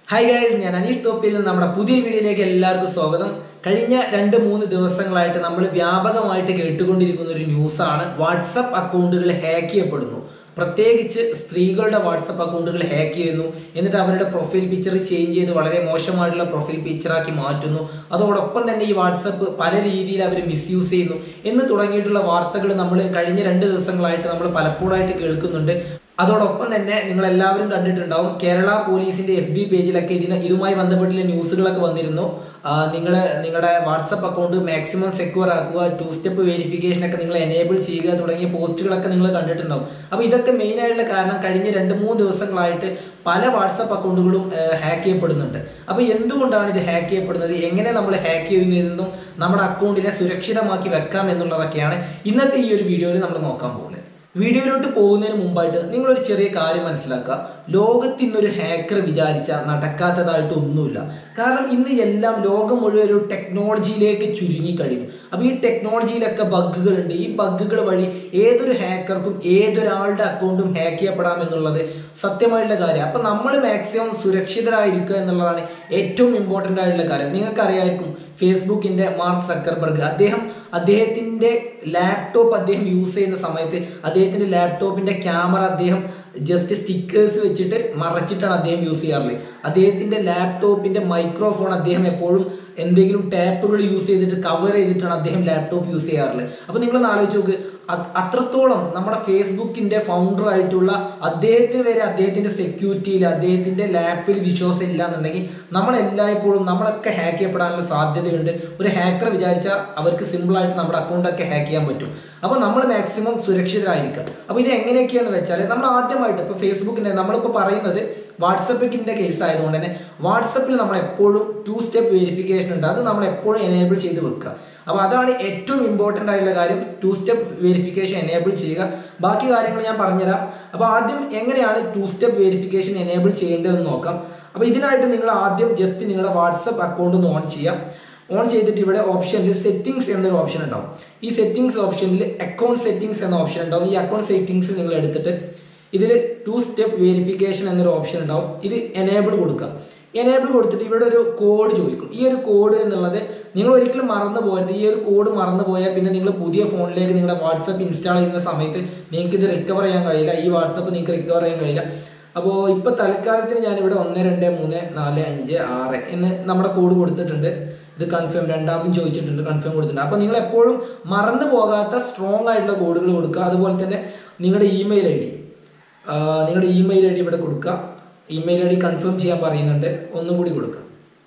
hi guys ഞാൻ അനീസ് തോപ്പിൽ നിന്ന് നമ്മുടെ പുതിയ വീഡിയോയിലേക്ക് എല്ലാവർക്കും സ്വാഗതം കഴിഞ്ഞ രണ്ട് മൂന്ന് ദിവസങ്ങളായിട്ട് നമ്മൾ വ്യാപകമായിട്ട് കേട്ടുകൊണ്ടിരിക്കുന്ന ഒരു ന്യൂസാണ് വാട്സപ്പ് അക്കൗണ്ടുകൾ ഹാക്ക് ചെയ്യപ്പെടുന്നു പ്രത്യേകിച്ച് സ്ത്രീകളുടെ വാട്സപ്പ് അക്കൗണ്ടുകൾ ഹാക്ക് ചെയ്യുന്നു എന്നിട്ട് അവരുടെ പ്രൊഫൈൽ പിക്ചർ ചേഞ്ച് ചെയ്ത് വളരെ മോശമായിട്ടുള്ള പ്രൊഫൈൽ പിക്ചറാക്കി മാറ്റുന്നു അതോടൊപ്പം തന്നെ ഈ വാട്സപ്പ് പല രീതിയിൽ അവർ മിസ്യൂസ് ചെയ്യുന്നു എന്ന് തുടങ്ങിയിട്ടുള്ള വാർത്തകൾ നമ്മൾ കഴിഞ്ഞ രണ്ട് ദിവസങ്ങളായിട്ട് നമ്മൾ പലപ്പോഴായിട്ട് കേൾക്കുന്നുണ്ട് അതോടൊപ്പം തന്നെ നിങ്ങൾ എല്ലാവരും കണ്ടിട്ടുണ്ടാവും കേരള പോലീസിന്റെ എഫ് ബി പേജിലൊക്കെ ഇതിന് ഇതുമായി ബന്ധപ്പെട്ടുള്ള ന്യൂസുകളൊക്കെ വന്നിരുന്നു നിങ്ങൾ നിങ്ങളുടെ വാട്സപ്പ് അക്കൗണ്ട് മാക്സിമം സെക്യൂർ ആക്കുക ടു സ്റ്റെപ്പ് വെരിഫിക്കേഷൻ ഒക്കെ നിങ്ങൾ എനേബിൾ ചെയ്യുക തുടങ്ങിയ പോസ്റ്റുകളൊക്കെ നിങ്ങൾ കണ്ടിട്ടുണ്ടാവും അപ്പോൾ ഇതൊക്കെ മെയിൻ ആയിട്ടുള്ള കാരണം കഴിഞ്ഞ രണ്ട് മൂന്ന് ദിവസങ്ങളായിട്ട് പല വാട്സപ്പ് അക്കൗണ്ടുകളും ഹാക്ക് ചെയ്യപ്പെടുന്നുണ്ട് അപ്പോൾ എന്തുകൊണ്ടാണ് ഇത് ഹാക്ക് ചെയ്യപ്പെടുന്നത് എങ്ങനെ നമ്മൾ ഹാക്ക് ചെയ്യുന്നതെന്നും നമ്മുടെ അക്കൗണ്ടിനെ സുരക്ഷിതമാക്കി വെക്കാം എന്നുള്ളതൊക്കെയാണ് ഇന്നത്തെ ഈ ഒരു വീഡിയോയിൽ നമ്മൾ നോക്കാൻ പോകുന്നത് വീഡിയോയിലോട്ട് പോകുന്നതിന് മുമ്പായിട്ട് നിങ്ങളൊരു ചെറിയ കാര്യം മനസ്സിലാക്കുക ലോകത്ത് ഇന്നൊരു ഹാക്കർ വിചാരിച്ച നടക്കാത്തതായിട്ട് ഒന്നുമില്ല കാരണം ഇന്ന് എല്ലാം ലോകം മുഴുവൻ ഒരു ടെക്നോളജിയിലേക്ക് ചുരുങ്ങി കഴിഞ്ഞു അപ്പൊ ഈ ടെക്നോളജിയിലൊക്കെ ബഗ്ഗുകൾ ഉണ്ട് ഈ ബഗ്ഗുകൾ വഴി ഏതൊരു ഹാക്കർക്കും ഏതൊരാളുടെ അക്കൗണ്ടും ഹാക്ക് ചെയ്യപ്പെടാം എന്നുള്ളത് സത്യമായിട്ടുള്ള കാര്യം അപ്പൊ നമ്മൾ മാക്സിമം സുരക്ഷിതരായിരിക്കുക എന്നുള്ളതാണ് ഏറ്റവും ഇമ്പോർട്ടൻ്റ് ആയിട്ടുള്ള കാര്യം നിങ്ങൾക്കറിയായിരിക്കും ഫേസ്ബുക്കിന്റെ മാർക്ക് സക്കർബർഗ് അദ്ദേഹം അദ്ദേഹത്തിന്റെ ലാപ്ടോപ്പ് അദ്ദേഹം യൂസ് ചെയ്യുന്ന സമയത്ത് അദ്ദേഹത്തിന്റെ ലാപ്ടോപ്പിന്റെ ക്യാമറ അദ്ദേഹം ജസ്റ്റ് സ്റ്റിക്കേഴ്സ് വെച്ചിട്ട് മറച്ചിട്ടാണ് അദ്ദേഹം യൂസ് ചെയ്യാറുള്ളത് അദ്ദേഹത്തിന്റെ ലാപ്ടോപ്പിന്റെ മൈക്രോഫോൺ അദ്ദേഹം എപ്പോഴും എന്തെങ്കിലും ടാപ്പുകൾ യൂസ് ചെയ്തിട്ട് കവർ ചെയ്തിട്ടാണ് അദ്ദേഹം ലാപ്ടോപ്പ് യൂസ് ചെയ്യാറുള്ളത് അപ്പൊ നിങ്ങളൊന്ന് ആലോചിച്ച് നോക്ക് അത്രത്തോളം നമ്മുടെ ഫേസ്ബുക്കിന്റെ ഫൗണ്ടർ ആയിട്ടുള്ള അദ്ദേഹത്തിന് വരെ അദ്ദേഹത്തിന്റെ സെക്യൂരിറ്റിയിൽ അദ്ദേഹത്തിന്റെ ലാപ്പിൽ വിശ്വാസം ഇല്ല എന്നുണ്ടെങ്കിൽ നമ്മൾ എല്ലായ്പ്പോഴും നമ്മളൊക്കെ ഹാക്ക് ചെയ്യപ്പെടാനുള്ള സാധ്യതയുണ്ട് ഒരു ഹാക്കർ വിചാരിച്ചാൽ അവർക്ക് സിമ്പിൾ ആയിട്ട് നമ്മുടെ അക്കൗണ്ട് ഒക്കെ ഹാക്ക് ചെയ്യാൻ പറ്റും അപ്പൊ നമ്മൾ മാക്സിമം സുരക്ഷിതരായിരിക്കുക അപ്പൊ ഇത് എങ്ങനെയൊക്കെയാന്ന് വെച്ചാൽ നമ്മൾ ആദ്യമായിട്ട് ഇപ്പൊ ഫേസ്ബുക്കിന്റെ നമ്മളിപ്പോ പറയുന്നത് വാട്സപ്പിന്റെ കേസ് ആയതുകൊണ്ട് തന്നെ വാട്സപ്പിൽ നമ്മൾ എപ്പോഴും ടു സ്റ്റെപ്പ് വെരിഫിക്കേഷൻ ഉണ്ട് അത് നമ്മൾ എപ്പോഴും എനേബിൾ ചെയ്ത് വെക്കുക അപ്പോൾ അതാണ് ഏറ്റവും ഇമ്പോർട്ടൻ്റ് ആയിട്ടുള്ള കാര്യം ടു സ്റ്റെപ്പ് വെരിഫിക്കേഷൻ എനേബിൾ ചെയ്യുക ബാക്കി കാര്യങ്ങൾ ഞാൻ പറഞ്ഞുതരാം അപ്പോൾ ആദ്യം എങ്ങനെയാണ് ടു സ്റ്റെപ്പ് വെരിഫിക്കേഷൻ എനേബിൾ ചെയ്യേണ്ടതെന്ന് നോക്കാം അപ്പോൾ ഇതിനായിട്ട് നിങ്ങൾ ആദ്യം ജസ്റ്റ് നിങ്ങളുടെ വാട്സപ്പ് അക്കൗണ്ട് ഒന്ന് ഓൺ ചെയ്യാം ഓൺ ചെയ്തിട്ട് ഇവിടെ ഓപ്ഷനിൽ സെറ്റിംഗ്സ് എന്നൊരു ഓപ്ഷൻ ഉണ്ടാവും ഈ സെറ്റിംഗ്സ് ഓപ്ഷനിൽ അക്കൗണ്ട് സെറ്റിംഗ്സ് എന്ന ഓപ്ഷൻ ഉണ്ടാവും ഈ അക്കൗണ്ട് സെറ്റിംഗ്സ് നിങ്ങൾ എടുത്തിട്ട് ഇതിൽ ടു സ്റ്റെപ്പ് വെരിഫിക്കേഷൻ എന്നൊരു ഓപ്ഷൻ ഉണ്ടാവും ഇത് എനേബിൾ കൊടുക്കുക എനേബിൾ കൊടുത്തിട്ട് ഇവിടെ ഒരു കോഡ് ചോദിക്കും ഈ ഒരു കോഡ് എന്നുള്ളത് നിങ്ങൾ ഒരിക്കലും മറന്നു പോകരുത് ഈ ഒരു കോഡ് മറന്നു പോയാൽ പിന്നെ നിങ്ങൾ പുതിയ ഫോണിലേക്ക് നിങ്ങളുടെ വാട്സപ്പ് ഇൻസ്റ്റാൾ ചെയ്യുന്ന സമയത്ത് നിങ്ങൾക്ക് ഇത് റിക്കവർ ചെയ്യാൻ കഴിയില്ല ഈ വാട്സപ്പ് നിങ്ങൾക്ക് റിക്കവർ ചെയ്യാൻ കഴിയില്ല അപ്പോൾ ഇപ്പോൾ തൽക്കാലത്തിന് ഞാനിവിടെ ഒന്ന് രണ്ട് മൂന്ന് നാല് അഞ്ച് ആറ് എന്ന് നമ്മുടെ കോഡ് കൊടുത്തിട്ടുണ്ട് ഇത് കൺഫേം രണ്ടാമതും ചോദിച്ചിട്ടുണ്ട് കൺഫേം കൊടുത്തിട്ടുണ്ട് അപ്പോൾ നിങ്ങൾ എപ്പോഴും മറന്നു പോകാത്ത സ്ട്രോങ് ആയിട്ടുള്ള കോഡുകൾ കൊടുക്കുക അതുപോലെ തന്നെ നിങ്ങളുടെ ഇമെയിൽ ഐ ഡി നിങ്ങളുടെ ഇമെയിൽ ഐ ഡി ഇവിടെ കൊടുക്കുക ഇമെയിൽ ഐ ഡി കൺഫേം ചെയ്യാൻ പറയുന്നുണ്ട് ഒന്നും കൂടി കൊടുക്കുക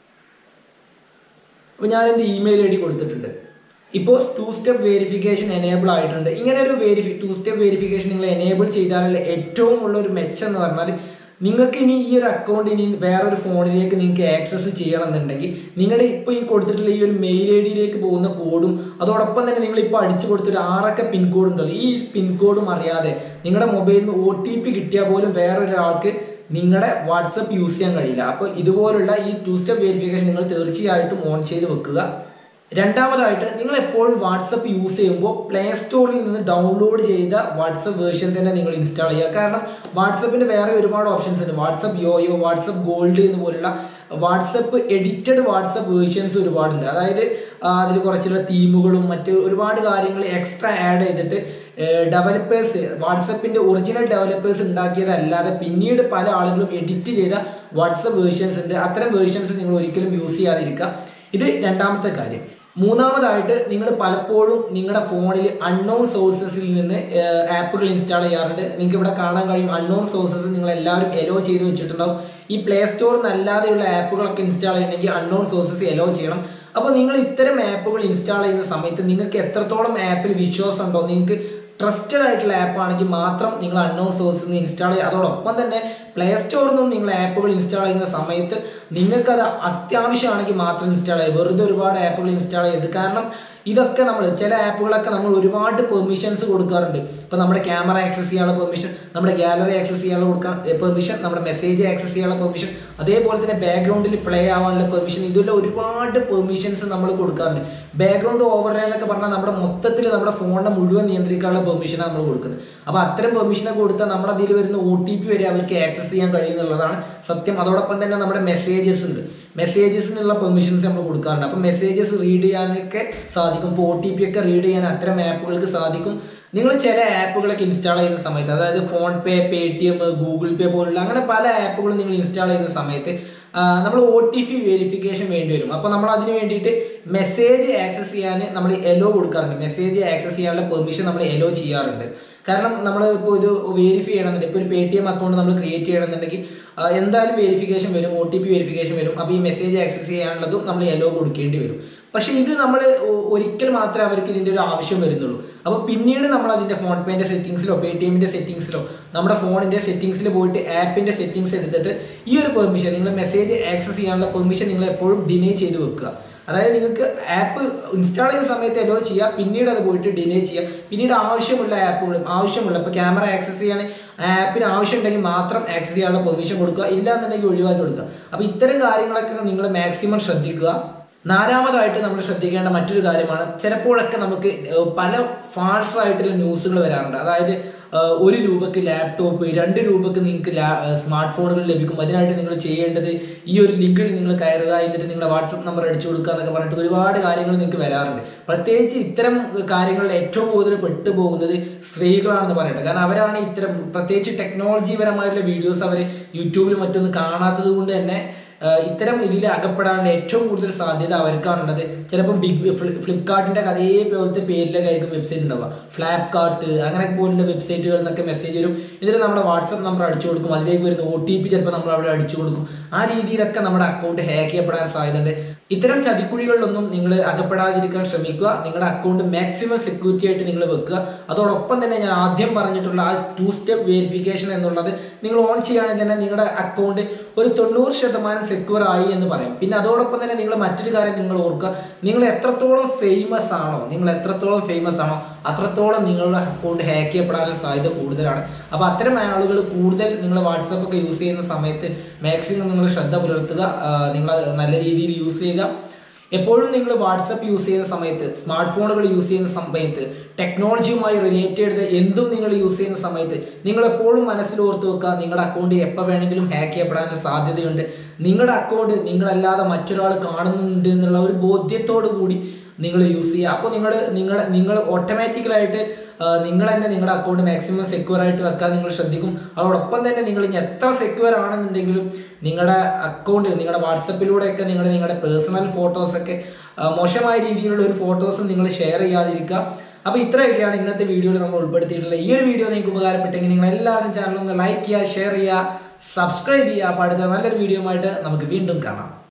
അപ്പോൾ ഞാൻ എൻ്റെ ഇമെയിൽ ഐ ഡി കൊടുത്തിട്ടുണ്ട് ഇപ്പോൾ ടു സ്റ്റെപ്പ് വെരിഫിക്കേഷൻ എനേബിൾ ആയിട്ടുണ്ട് ഇങ്ങനെ ഒരു വെരിഫി ടു സ്റ്റെപ്പ് വെരിഫിക്കേഷൻ നിങ്ങൾ എനേബിൾ ചെയ്താലുള്ള ഏറ്റവും ഉള്ള ഒരു മെച്ചം എന്ന് പറഞ്ഞാൽ നിങ്ങൾക്ക് ഇനി ഈ ഒരു അക്കൗണ്ട് ഇനി വേറൊരു ഫോണിലേക്ക് നിങ്ങൾക്ക് ആക്സസ് ചെയ്യണമെന്നുണ്ടെങ്കിൽ നിങ്ങളുടെ ഇപ്പോൾ ഈ കൊടുത്തിട്ടുള്ള ഈ ഒരു മെയിൽ ഐ ഡിയിലേക്ക് പോകുന്ന കോഡും അതോടൊപ്പം തന്നെ നിങ്ങൾ ഇപ്പോൾ അടിച്ചു കൊടുത്തൊരു ആറൊക്കെ പിൻകോഡ് ഉണ്ടല്ലോ ഈ പിൻകോഡും അറിയാതെ നിങ്ങളുടെ മൊബൈലിൽ നിന്ന് ഒ ടി പി കിട്ടിയാൽ പോലും വേറൊരാൾക്ക് നിങ്ങളുടെ വാട്സപ്പ് യൂസ് ചെയ്യാൻ കഴിയില്ല അപ്പോൾ ഇതുപോലുള്ള ഈ ടു സ്റ്റെപ്പ് വെരിഫിക്കേഷൻ നിങ്ങൾ തീർച്ചയായിട്ടും ഓൺ ചെയ്ത് വെക്കുക രണ്ടാമതായിട്ട് നിങ്ങൾ എപ്പോഴും വാട്സപ്പ് യൂസ് ചെയ്യുമ്പോൾ പ്ലേ സ്റ്റോറിൽ നിന്ന് ഡൗൺലോഡ് ചെയ്ത വാട്സപ്പ് വേർഷൻ തന്നെ നിങ്ങൾ ഇൻസ്റ്റാൾ ചെയ്യുക കാരണം വാട്സപ്പിന്റെ വേറെ ഒരുപാട് ഓപ്ഷൻസ് ഉണ്ട് വാട്സപ്പ് യോയോ വാട്സപ്പ് ഗോൾഡ് എന്ന് പോലുള്ള വാട്സപ്പ് എഡിറ്റഡ് വാട്സപ്പ് വേർഷൻസ് ഒരുപാടുണ്ട് അതായത് അതിൽ കുറച്ചുള്ള തീമുകളും മറ്റ് ഒരുപാട് കാര്യങ്ങൾ എക്സ്ട്രാ ആഡ് ചെയ്തിട്ട് ഡെവലപ്പേഴ്സ് വാട്സപ്പിന്റെ ഒറിജിനൽ ഡെവലപ്പേഴ്സ് ഉണ്ടാക്കിയതല്ലാതെ പിന്നീട് പല ആളുകളും എഡിറ്റ് ചെയ്ത വാട്സപ്പ് വേർഷൻസ് ഉണ്ട് അത്തരം വേർഷൻസ് നിങ്ങൾ ഒരിക്കലും യൂസ് ചെയ്യാതിരിക്കുക ഇത് രണ്ടാമത്തെ കാര്യം മൂന്നാമതായിട്ട് നിങ്ങൾ പലപ്പോഴും നിങ്ങളുടെ ഫോണിൽ അൺനോൺ സോഴ്സസിൽ നിന്ന് ആപ്പുകൾ ഇൻസ്റ്റാൾ ചെയ്യാറുണ്ട് നിങ്ങൾക്ക് ഇവിടെ കാണാൻ കഴിയും അൺനോൺ സോഴ്സസ് നിങ്ങൾ എല്ലാവരും എലോ ചെയ്ത് വെച്ചിട്ടുണ്ടാവും ഈ പ്ലേ സ്റ്റോറിൽ നിന്നല്ലാതെയുള്ള ആപ്പുകളൊക്കെ ഇൻസ്റ്റാൾ ചെയ്യണമെങ്കിൽ അൺനോൺ സോഴ്സസ് എലോ ചെയ്യണം അപ്പോൾ നിങ്ങൾ ഇത്തരം ആപ്പുകൾ ഇൻസ്റ്റാൾ ചെയ്യുന്ന സമയത്ത് നിങ്ങൾക്ക് എത്രത്തോളം ആപ്പിൽ വിശ്വാസം ഉണ്ടോ നിങ്ങൾക്ക് ട്രസ്റ്റഡ് ആയിട്ടുള്ള ആപ്പ് ആണെങ്കിൽ മാത്രം നിങ്ങൾ അൺനോൺ സോഴ്സിൽ നിന്ന് ഇൻസ്റ്റാൾ ചെയ്യുക അതോടൊപ്പം തന്നെ പ്ലേ സ്റ്റോറിൽ നിന്നും നിങ്ങൾ ആപ്പുകൾ ഇൻസ്റ്റാൾ ചെയ്യുന്ന സമയത്ത് നിങ്ങൾക്കത് അത്യാവശ്യമാണെങ്കിൽ മാത്രം ഇൻസ്റ്റാൾ ചെയ്യുക വെറുതെ ഒരുപാട് ആപ്പുകൾ ഇൻസ്റ്റാൾ ചെയ്യരുത് കാരണം ഇതൊക്കെ നമ്മൾ ചില ആപ്പുകളൊക്കെ നമ്മൾ ഒരുപാട് പെർമിഷൻസ് കൊടുക്കാറുണ്ട് ഇപ്പൊ നമ്മുടെ ക്യാമറ ആക്സസ് ചെയ്യാനുള്ള പെർമിഷൻ നമ്മുടെ ഗാലറി ആക്സസ് ചെയ്യാനുള്ള കൊടുക്കാൻ പെർമിഷൻ നമ്മുടെ മെസ്സേജ് ആക്സസ് ചെയ്യാനുള്ള പെർമിഷൻ അതേപോലെ തന്നെ ബാക്ക്ഗ്രൗണ്ടിൽ പ്ലേ ആവാനുള്ള പെർമിഷൻ ഇതുപോലെ ഒരുപാട് പെർമിഷൻസ് നമ്മൾ കൊടുക്കാറുണ്ട് ബാക്ക്ഗ്രൗണ്ട് ഓവർ എന്നൊക്കെ പറഞ്ഞാൽ നമ്മുടെ മൊത്തത്തിൽ നമ്മുടെ ഫോണിനെ മുഴുവൻ നിയന്ത്രിക്കാനുള്ള പെർമിഷനാണ് നമ്മൾ കൊടുക്കുന്നത് അപ്പൊ അത്തരം പെർമിഷനൊക്കെ കൊടുത്താൽ നമ്മുടെ അതിൽ വരുന്ന ഒ ടി പി വരെ അവർക്ക് ആക്സസ് ചെയ്യാൻ കഴിയുന്നുള്ളതാണ് സത്യം അതോടൊപ്പം തന്നെ നമ്മുടെ മെസ്സേജസ് ഉണ്ട് മെസ്സേജസിനുള്ള പെർമിഷൻസ് നമ്മൾ കൊടുക്കാറുണ്ട് അപ്പൊ മെസ്സേജസ് റീഡ് ചെയ്യാനൊക്കെ സാധിക്കും ഇപ്പോൾ ഒ ടി പി ഒക്കെ റീഡ് ചെയ്യാൻ അത്തരം ആപ്പുകൾക്ക് സാധിക്കും നിങ്ങൾ ചില ആപ്പുകളൊക്കെ ഇൻസ്റ്റാൾ ചെയ്യുന്ന സമയത്ത് അതായത് PhonePe Paytm Google Pay പോലുള്ള അങ്ങനെ പല ആപ്പുകളും നിങ്ങൾ ഇൻസ്റ്റാൾ ചെയ്യുന്ന സമയത്ത് നമ്മൾ ഒ ടി പി വെരിഫിക്കേഷൻ വേണ്ടി വരും അപ്പോൾ നമ്മൾ അതിന് വേണ്ടിയിട്ട് മെസ്സേജ് ആക്സസ് ചെയ്യാൻ നമ്മൾ എലോ കൊടുക്കാറുണ്ട് മെസ്സേജ് ആക്സസ് ചെയ്യാനുള്ള പെർമിഷൻ നമ്മൾ എലോ ചെയ്യാറുണ്ട് കാരണം നമ്മൾ ഇപ്പോൾ ഇത് വെരിഫൈ ചെയ്യണമെന്നുണ്ടെങ്കിൽ ഇപ്പോൾ ഒരു പേ ടി എം അക്കൗണ്ട് നമ്മൾ ക്രിയേറ്റ് ചെയ്യണമെന്നുണ്ടെങ്കിൽ ആ, എന്തായാലും വെരിഫിക്കേഷൻ വരും ഒ ടി പി വെരിഫിക്കേഷൻ വരും അപ്പോൾ ഈ മെസ്സേജ് ആക്സസ് ചെയ്യാനുള്ളതും നമ്മൾ എലോ കൊടുക്കേണ്ടി വരും പക്ഷേ ഇത് നമ്മൾ ഒരിക്കൽ മാത്രമേ അവർക്ക് ഇതിന്റെ ഒരു ആവശ്യം വരുന്നുള്ളൂ അപ്പോൾ പിന്നീട് നമ്മൾ അതിന്റെ ഫോൺ പേന്റെ സെറ്റിംഗ്സിലോ പേ ടി എമ്മിന്റെ സെറ്റിംഗ്സിലോ നമ്മുടെ ഫോണിന്റെ സെറ്റിംഗ്സിൽ പോയിട്ട് ആപ്പിന്റെ സെറ്റിംഗ്സ് എടുത്തിട്ട് ഈ ഒരു പെർമിഷൻ നിങ്ങൾ മെസ്സേജ് ആക്സസ് ചെയ്യാനുള്ള പെർമിഷൻ നിങ്ങൾ എപ്പോഴും ഡിനേ ചെയ്ത് വെക്കുക അതായത് നിങ്ങൾക്ക് ആപ്പ് ഇൻസ്റ്റാൾ ചെയ്യുന്ന സമയത്ത് എലോ ചെയ്യുക പിന്നീട് അത് പോയിട്ട് ഡിലേ ചെയ്യുക പിന്നീട് ആവശ്യമുള്ള ആപ്പുകൾ ആവശ്യമുള്ള ഇപ്പോൾ ക്യാമറ ആക്സസ് ചെയ്യാൻ ആപ്പിന് ആവശ്യമുണ്ടെങ്കിൽ മാത്രം ആക്സസ് ചെയ്യാനുള്ള പെർമിഷൻ കൊടുക്കുക ഇല്ല എന്നുണ്ടെങ്കിൽ ഒഴിവാക്കി കൊടുക്കുക അപ്പോൾ ഇത്തരം കാര്യങ്ങളൊക്കെ നിങ്ങൾ മാക്സിമം ശ്രദ്ധിക്കുക നാലാമതായിട്ട് നമ്മൾ ശ്രദ്ധിക്കേണ്ട മറ്റൊരു കാര്യമാണ് ചിലപ്പോഴൊക്കെ നമുക്ക് ഏഹ്, പല ഫാൾസ് ആയിട്ടുള്ള ന്യൂസുകൾ വരാറുണ്ട് അതായത് ഏഹ്, ഒരു രൂപക്ക് ലാപ്ടോപ്പ് രണ്ട് രൂപക്ക് നിങ്ങൾക്ക് സ്മാർട്ട് ഫോണുകൾ ലഭിക്കും അതിനായിട്ട് നിങ്ങൾ ചെയ്യേണ്ടത് ഈ ഒരു ലിങ്കിൽ നിങ്ങൾ കയറുക എന്നിട്ട് നിങ്ങളുടെ വാട്സപ്പ് നമ്പർ അടിച്ചു കൊടുക്കുക എന്നൊക്കെ പറഞ്ഞിട്ട് ഒരുപാട് കാര്യങ്ങൾ നിങ്ങൾക്ക് വരാറുണ്ട് പ്രത്യേകിച്ച് ഇത്തരം കാര്യങ്ങളിൽ ഏറ്റവും കൂടുതൽ പെട്ടുപോകുന്നത് സ്ത്രീകളാണെന്ന് പറയട്ടെ കാരണം അവരാണ് ഇത്തരം പ്രത്യേകിച്ച് ടെക്നോളജി പരമായിട്ടുള്ള വീഡിയോസ് അവർ യൂട്യൂബിൽ മറ്റൊന്നും കാണാത്തത് കൊണ്ട് തന്നെ ആഹ് ഇത്തരം ഇതിൽ അകപ്പെടാനുള്ള ഏറ്റവും കൂടുതൽ സാധ്യത അവർക്കാണുള്ളത് ചിലപ്പോൾ ബിഗ് ഫ്ലിപ്കാർട്ടിന്റെ അതേപോലത്തെ പേരിലൊക്കെ ആയിരിക്കും വെബ്സൈറ്റ് ഉണ്ടാവുക ഫ്ലാപ്കാർട്ട് അങ്ങനെ പോലുള്ള വെബ്സൈറ്റുകളിൽ നിന്നൊക്കെ മെസ്സേജ് വരും ഇതിൽ നമ്മുടെ വാട്സപ്പ് നമ്പർ അടിച്ചു കൊടുക്കും അതിലേക്ക് വരുന്ന ഒ ടി പി ചിലപ്പോൾ നമ്മൾ അവിടെ അടിച്ചു കൊടുക്കും ആ രീതിയിലൊക്കെ നമ്മുടെ അക്കൗണ്ട് ഹാക്ക് ചെയ്യപ്പെടാൻ സാധ്യതയുണ്ട് ഇത്തരം ചതിക്കുഴികളിലൊന്നും നിങ്ങൾ അകപ്പെടാതിരിക്കാൻ ശ്രമിക്കുക നിങ്ങളുടെ അക്കൗണ്ട് മാക്സിമം സെക്യൂരിറ്റി ആയിട്ട് നിങ്ങൾ വെക്കുക അതോടൊപ്പം തന്നെ ഞാൻ ആദ്യം പറഞ്ഞിട്ടുള്ള ആ ടു സ്റ്റെപ്പ് വെരിഫിക്കേഷൻ എന്നുള്ളത് നിങ്ങൾ ഓൺ ചെയ്യുകയാണെങ്കിൽ തന്നെ നിങ്ങളുടെ അക്കൗണ്ട് ഒരു തൊണ്ണൂറ് ശതമാനം സെക്യൂർ ആയി എന്ന് പറയാം പിന്നെ അതോടൊപ്പം തന്നെ നിങ്ങൾ മറ്റൊരു കാര്യം നിങ്ങൾ ഓർക്കുക നിങ്ങൾ എത്രത്തോളം ഫേമസ് ആണോ നിങ്ങൾ എത്രത്തോളം ഫേമസ് ആണോ അത്രത്തോളം നിങ്ങളുടെ അക്കൗണ്ട് ഹാക്ക് ചെയ്യപ്പെടാനുള്ള സാധ്യത കൂടുതലാണ് അപ്പോൾ അത്തരം ആളുകൾ കൂടുതൽ നിങ്ങൾ വാട്സപ്പ് ഒക്കെ യൂസ് ചെയ്യുന്ന സമയത്ത് മാക്സിമം നിങ്ങൾ ശ്രദ്ധ പുലർത്തുക നിങ്ങൾ നല്ല രീതിയിൽ യൂസ് ചെയ്യുക എപ്പോഴും നിങ്ങൾ വാട്സപ്പ് യൂസ് ചെയ്യുന്ന സമയത്ത് സ്മാർട്ട് ഫോണുകൾ യൂസ് ചെയ്യുന്ന സമയത്ത് ടെക്നോളജിയുമായി റിലേറ്റഡ് എന്തും നിങ്ങൾ യൂസ് ചെയ്യുന്ന സമയത്ത് നിങ്ങൾ എപ്പോഴും മനസ്സിൽ ഓർത്ത് വെക്കുക നിങ്ങളുടെ അക്കൗണ്ട് എപ്പോൾ വേണമെങ്കിലും ഹാക്ക് ചെയ്യപ്പെടാനുള്ള സാധ്യതയുണ്ട് നിങ്ങളുടെ അക്കൗണ്ട് നിങ്ങളല്ലാതെ മറ്റൊരാൾ കാണുന്നുണ്ട് എന്നുള്ള ഒരു ബോധ്യത്തോടു കൂടി നിങ്ങൾ യൂസ് ചെയ്യുക അപ്പോൾ നിങ്ങൾ നിങ്ങളുടെ നിങ്ങൾ ഓട്ടോമാറ്റിക്കലായിട്ട് നിങ്ങൾ തന്നെ നിങ്ങളുടെ അക്കൗണ്ട് മാക്സിമം സെക്യൂർ ആയിട്ട് വെക്കാൻ നിങ്ങൾ ശ്രദ്ധിക്കും അതോടൊപ്പം തന്നെ നിങ്ങൾ ഇനി എത്ര സെക്യൂർ ആണെന്നുണ്ടെങ്കിലും നിങ്ങളുടെ അക്കൗണ്ട് നിങ്ങളുടെ വാട്സപ്പിലൂടെയൊക്കെ നിങ്ങൾ നിങ്ങളുടെ പേഴ്സണൽ ഫോട്ടോസൊക്കെ മോശമായ രീതിയിലുള്ള ഒരു ഫോട്ടോസും നിങ്ങൾ ഷെയർ ചെയ്യാതിരിക്കുക അപ്പൊ ഇത്രയൊക്കെയാണ് ഇന്നത്തെ വീഡിയോയിൽ നമ്മൾ ഉൾപ്പെടുത്തിയിട്ടുള്ളത് ഈ ഒരു വീഡിയോ നിങ്ങൾക്ക് ഉപകാരപ്പെട്ടെങ്കിൽ നിങ്ങൾ എല്ലാവരും ചാനൽ ഒന്ന് ലൈക്ക് ചെയ്യുക ഷെയർ ചെയ്യുക സബ്സ്ക്രൈബ് ചെയ്യുക അപ്പോൾ അടുത്ത നല്ലൊരു വീഡിയോ ആയിട്ട് നമുക്ക് വീണ്ടും കാണാം